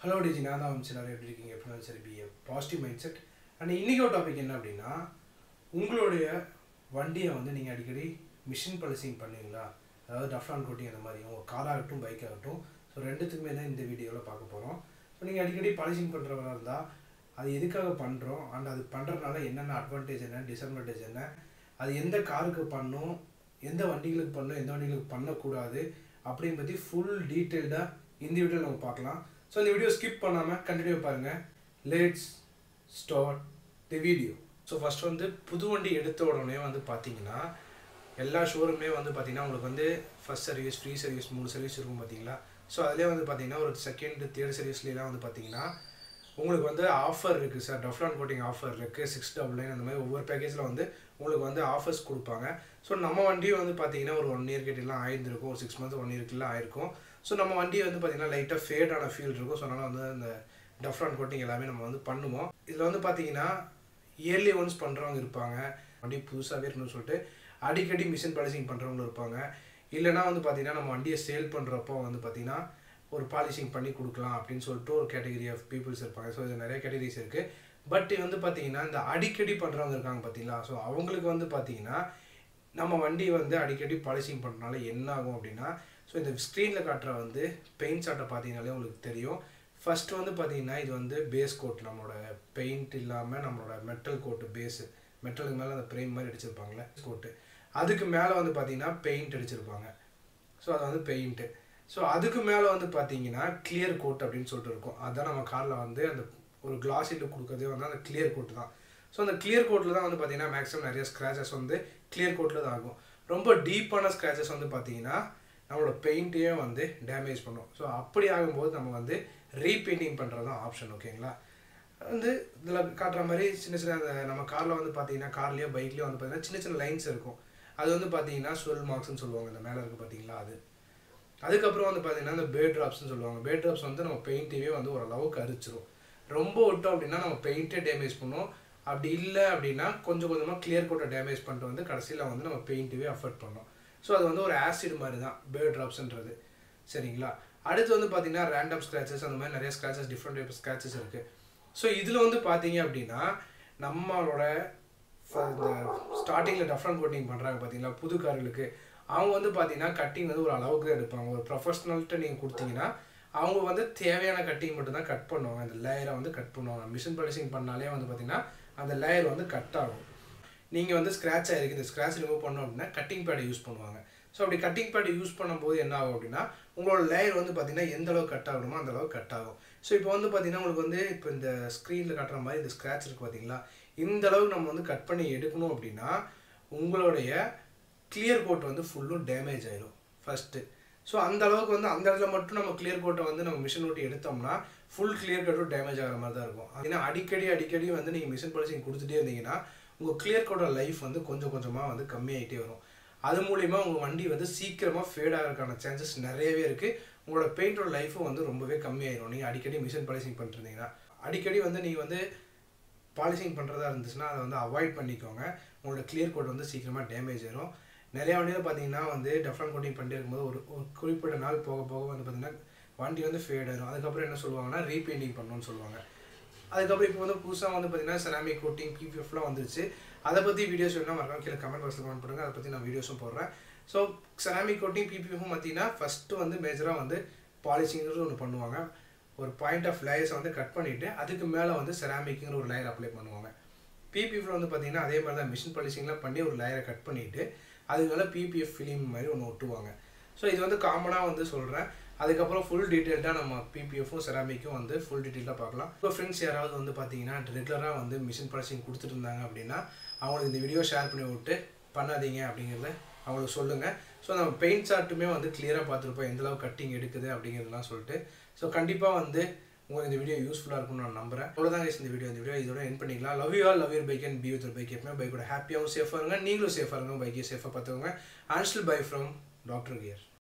hello டிஜி நான் தான் வந்து எல்லாரும் எப்படி இருக்கீங்க எப்படினாலும் சரி be positive mind set and இன்றைக்கி ஒரு டாபிக் என்ன அப்படின்னா உங்களுடைய வண்டியை வந்து நீங்கள் அடிக்கடி மிஷின் பலிசிங் பண்ணுவீங்களா அதாவது டஃப்லான் கோட்டிங் அந்த மாதிரி உங்கள் காராகட்டும் பைக் ஆகட்டும் ஸோ ரெண்டுத்துக்குமே தான் இந்த வீடியோவில் பார்க்க போகிறோம் ஸோ நீங்கள் அடிக்கடி பாலிசிங் பண்ணுறவராக இருந்தால் அது எதுக்காக பண்ணுறோம் அண்ட் அது பண்ணுறதுனால என்னென்ன அட்வான்டேஜ் என்ன டிஸ்அட்வான்டேஜ் என்ன அது எந்த காருக்கு பண்ணும் எந்த வண்டிகளுக்கு பண்ணும் எந்த வண்டிகளுக்கு பண்ணக்கூடாது அப்படின்னு பற்றி ஃபுல் டீட்டெயில்டாக இந்த வீடியோ நம்ம பார்க்கலாம் ஸோ இந்த வீடியோ ஸ்கிப் பண்ணாமல் கண்டினியூ பாருங்கள் let's start the video so first வந்து புது வண்டி எடுத்த உடனே வந்து பார்த்தீங்கன்னா எல்லா ஷோரூமே வந்து பார்த்தீங்கன்னா உங்களுக்கு வந்து ஃபஸ்ட் சர்வீஸ் ஃப்ரீ சர்வீஸ் மூணு சர்வீஸ் இருக்கும் பார்த்தீங்களா ஸோ அதிலே வந்து பார்த்தீங்கன்னா ஒரு செகண்ட் தேர்ட் சர்வீஸ்லாம் வந்து பார்த்தீங்கன்னா உங்களுக்கு வந்து ஆஃபர் இருக்குது சார் டஃப்லான் கோட்டிங் ஆஃபர் இருக்குது சிக்ஸ் டபுள் நைன் அந்த மாதிரி ஒவ்வொரு பேக்கேஜில் வந்து உங்களுக்கு வந்து ஆஃபர்ஸ் கொடுப்பாங்க ஸோ நம்ம வண்டியும் வந்து பார்த்தீங்கன்னா ஒரு ஒன் இயர் கிட்டலாம் ஆயிருந்திருக்கும் ஒரு சிக்ஸ் மந்த் ஒன் இயர்க்குலாம் ஆயிருக்கும் ஸோ நம்ம வண்டி வந்து பார்த்தீங்கன்னா லைட்டாக ஃபேடான ஃபீல் இருக்கும் ஸோ அதனால் வந்து அந்த டஃப்லான் கோட்டிங் எல்லாமே நம்ம வந்து பண்ணுவோம் இதில் வந்து பார்த்தீங்கன்னா இயர்லி ஒன்ஸ் பண்ணுறவங்க இருப்பாங்க வண்டி புதுசாகவே இருக்கணும்னு சொல்லிட்டு அடிக்கடி மிஷின் பாலிசிங் பண்ணுறவங்களும் இருப்பாங்க இல்லைனா வந்து பார்த்தீங்கன்னா நம்ம வண்டியை சேல் பண்ணுறப்போ வந்து பார்த்தீங்கன்னா ஒரு பாலிஷிங் பண்ணி கொடுக்கலாம் அப்படின்னு சொல்லிட்டு ஒரு கேட்டகரி ஆஃப் பீப்புள்ஸ் இருப்பாங்க ஸோ இது நிறைய கேட்டகரிஸ் இருக்குது பட் வந்து பார்த்தீங்கன்னா இந்த அடிக்கடி பண்ணுறவங்க இருக்காங்க பார்த்தீங்களா ஸோ அவங்களுக்கு வந்து பார்த்தீங்கன்னா நம்ம வண்டி வந்து அடிக்கடி பாலிஷிங் பண்ணுறதுனால என்ன ஆகும் அப்படின்னா ஸோ இந்த ஸ்க்ரீனில் காட்டுற வந்து பெயிண்ட் சாட்டை பார்த்தீங்கனாலே உங்களுக்கு தெரியும் ஃபஸ்ட்டு வந்து பார்த்தீங்கன்னா இது வந்து பேஸ் கோட் நம்மளோட பெயிண்ட் இல்லாமல் நம்மளோட மெட்டல் கோட்டு பேஸு மெட்டலுக்கு மேலே அந்த ஃப்ரேம் மாதிரி அடிச்சிருப்பாங்களே கோட்டு அதுக்கு மேலே வந்து பார்த்தீங்கன்னா பெயிண்ட் அடிச்சிருப்பாங்க ஸோ அது வந்து பெயிண்ட்டு ஸோ அதுக்கு மேலே வந்து பார்த்தீங்கன்னா கிளியர் கோட் அப்படின்னு சொல்லிட்டு இருக்கும் அதுதான் நம்ம காரில் வந்து அந்த ஒரு கிளாஸ் இட்டு கொடுக்குறதே வந்து அந்த கிளியர் கோட் தான் ஸோ அந்த கிளியர் கோட்டில் தான் வந்து பார்த்தீங்கன்னா மேக்ஸிமம் நிறைய ஸ்க்ராச்சஸ் வந்து கிளியர் கோட்டில் தான் ஆகும் ரொம்ப டீப்பான ஸ்க்ராச்சஸ் வந்து பார்த்தீங்கன்னா நம்மளோட பெயிண்ட்டையே வந்து டேமேஜ் பண்ணும் ஸோ அப்படி ஆகும்போது நம்ம வந்து ரீபெயிண்டிங் பண்ணுறது தான் ஆப்ஷன் ஓகேங்களா வந்து இதில் காட்டுற மாதிரி சின்ன சின்ன அந்த நம்ம காரில் வந்து பார்த்தீங்கன்னா கார்லேயோ பைக்லேயோ வந்து பார்த்தீங்கன்னா சின்ன சின்ன லைன்ஸ் இருக்கும் அது வந்து பார்த்தீங்கன்னா ஸ்வெல் மார்க்ஸ்னு சொல்லுவாங்க இந்த மேலே இருக்குது பார்த்தீங்களா அது அதுக்கப்புறம் வந்து பார்த்தீங்கன்னா இந்த பேட் ட்ராப்ஸ்னு சொல்லுவாங்க பேட் ட்ராப்ஸ் வந்து நம்ம பெயிண்ட்டையே வந்து ஓரளவுக்கு அரிச்சிரும் ரொம்ப விட்டோம் அப்படின்னா நம்ம பெயிண்ட்டே டேமேஜ் பண்ணும் அப்படி இல்லை அப்படின்னா கொஞ்சம் கொஞ்சமாக கிளியர் கோட்டை டேமேஜ் பண்ணிட்டு வந்து கடைசியில் வந்து நம்ம பெயிண்ட்டுவே அஃபெக்ட் பண்ணோம் ஸோ அது வந்து ஒரு ஆசிட் மாதிரி தான் பேட் ட்ராப்ஸ்ன்றது சரிங்களா அடுத்து வந்து பார்த்தீங்கன்னா ரேண்டம் ஸ்க்ராச்சஸ் அந்த மாதிரி நிறைய ஸ்க்ராச்சஸ் டிஃப்ரெண்ட் டைப் ஸ்க்ராச்சஸ் இருக்குது ஸோ இதில் வந்து பார்த்தீங்க அப்படின்னா நம்மளோட இந்த ஸ்டார்டிங்கில் டஃப்ரன் கோட்டிங் பண்ணுறாங்க பார்த்தீங்களா புது கார்களுக்கு அவங்க வந்து பார்த்தீங்கன்னா கட்டிங் வந்து ஒரு அளவுக்கு தான் எடுப்பாங்க ஒரு ப்ரொஃபஷனல்கிட்ட நீங்கள் கொடுத்தீங்கன்னா அவங்க வந்து தேவையான கட்டிங் மட்டும் தான் கட் பண்ணுவாங்க அந்த லேயரை வந்து கட் பண்ணுவாங்க மிஷின் பாலிஷிங் பண்ணாலே வந்து பார்த்தீங்கன்னா அந்த லேயர் வந்து கட் ஆகும் நீங்கள் வந்து ஸ்க்ராட்ச் ஆகிருக்கு இந்த ஸ்க்ராட்ச் ரிமூவ் பண்ணோம் அப்படின்னா கட்டிங் பேடை யூஸ் பண்ணுவாங்க ஸோ அப்படி கட்டிங் பேட் யூஸ் பண்ணும்போது என்ன ஆகும் அப்படின்னா உங்களோட லேயர் வந்து பார்த்தீங்கன்னா எந்த அளவுக்கு கட் ஆகணுமோ அந்த அளவுக்கு கட் ஆகும் ஸோ இப்போ வந்து பார்த்தீங்கன்னா உங்களுக்கு வந்து இப்போ இந்த ஸ்க்ரீனில் காட்டுற மாதிரி இந்த ஸ்க்ராட்ச் இருக்குது பார்த்தீங்களா இந்த அளவுக்கு நம்ம வந்து கட் பண்ணி எடுக்கணும் அப்படின்னா உங்களுடைய கிளியர் கோட் வந்து ஃபுல்லும் டேமேஜ் ஆயிடும் ஃபஸ்ட்டு ஸோ அந்த அளவுக்கு வந்து அந்த இடத்துல மட்டும் நம்ம கிளியர் கோட்டை வந்து நம்ம மிஷின் ஓட்டி எடுத்தோம்னா ஃபுல் கிளியர் கோட்டும் டேமேஜ் ஆகிற மாதிரி தான் இருக்கும் ஏன்னா அடிக்கடி அடிக்கடி வந்து நீங்கள் மிஷின் பாலிசிங் கொடுத்துட்டே இருந்தீங்கன்னா உங்கள் கிளியர் கோட்டோட லைஃப் வந்து கொஞ்சம் கொஞ்சமாக வந்து கம்மியாகிட்டே வரும் அது மூலிமா உங்கள் வண்டி வந்து சீக்கிரமாக ஃபேட் ஆகிறதுக்கான சான்சஸ் நிறையவே இருக்குது உங்களோட பெயிண்டோட லைஃப்பும் வந்து ரொம்பவே கம்மியாயிடும் நீங்கள் அடிக்கடி மிஷின் பாலிசிங் பண்ணிருந்தீங்கன்னா அடிக்கடி வந்து நீங்கள் வந்து பாலிசிங் பண்ணுறதா இருந்துச்சுன்னா அதை வந்து அவாய்ட் பண்ணிக்கோங்க உங்களோட கிளியர் கோட் வந்து சீக்கிரமாக டேமேஜ் ஆயிரும் நிறைய வண்டியில் பார்த்தீங்கன்னா வந்து டெஃப்ரன் கோட்டிங் பண்ணிட்டு இருக்கும்போது ஒரு ஒரு குறிப்பிட்ட நாள் போக போக வந்து பார்த்தீங்கன்னா வண்டி வந்து ஃபேட் ஆயிரும் அதுக்கப்புறம் என்ன சொல்லுவாங்கன்னா ரீபெயிண்டிங் பண்ணணும்னு சொல்லுவாங்க அதுக்கப்புறம் இப்போ வந்து புதுசாக வந்து பார்த்தீங்கன்னா செராமிக் கோட்டிங் பிபிஎஃப்லாம் வந்துருச்சு அதை பற்றி வீடியோஸ் வேணால் மறக்காம கீழே கமெண்ட் பாக்ஸில் கமெண்ட் பண்ணுங்கள் அதை பற்றி நான் வீடியோஸும் போடுறேன் ஸோ செராமிக் கோட்டிங் பிபிஎஃப்பும் பார்த்தீங்கன்னா ஃபஸ்ட்டு வந்து மேஜராக வந்து பாலிசிங்கிறது ஒன்று பண்ணுவாங்க ஒரு பாயிண்ட் ஆஃப் லேயர்ஸை வந்து கட் பண்ணிவிட்டு அதுக்கு மேலே வந்து செராமிக்குங்கிற ஒரு லேயர் அப்ளை பண்ணுவாங்க பிபிஎஃப்ல வந்து பார்த்தீங்கன்னா அதே மாதிரி தான் மிஷின் பாலிசிங்லாம் பண்ணி ஒரு லேயரை கட் பண்ணிவிட்டு அதுக்கு மேலே பிபிஎஃப் ஃபிலிம் மாதிரி ஒன்று ஒட்டுவாங்க ஸோ இது வந்து காமனாக வந்து சொல்கிறேன் அதுக்கப்புறம் ஃபுல் டீட்டெயில்டாக நம்ம பிபிஎஃப்பும் செராமிக்கும் வந்து ஃபுல் டீட்டெயிலாக பார்க்கலாம் இப்போ ஃப்ரெண்ட்ஸ் யாராவது வந்து பார்த்தீங்கன்னா ரெகுலராக வந்து மிஷின் பாலிசிங் கொடுத்துட்டு இருந்தாங்க அப்படின்னா அவங்களுக்கு இந்த வீடியோ ஷேர் பண்ணி விட்டு பண்ணாதீங்க அப்படிங்கிறத அவங்களுக்கு சொல்லுங்கள் ஸோ நம்ம பெயிண்ட் சார்ட்டுமே வந்து கிளியராக பார்த்துருப்போம் எந்தளவு கட்டிங் எடுக்குது அப்படிங்கிறதுலாம் சொல்லிட்டு ஸோ கண்டிப்பாக வந்து உங்களுக்கு இந்த வீடியோ யூஸ்ஃபுல்லாக இருக்கும்னு நான் நம்புறேன் அவ்வளோதான் இந்த வீடியோ இந்த வீடியோ இதோட என் பண்ணிக்கலாம் love you all love your bike and be with bike எப்பவுமே பைக்கோட ஹாப்பியாகவும் சேஃபாக இருங்க நீங்களும் சேஃபாக இருங்க பைக்கே சேஃபாக பார்த்துக்கோங்க and still bye from Doctor gear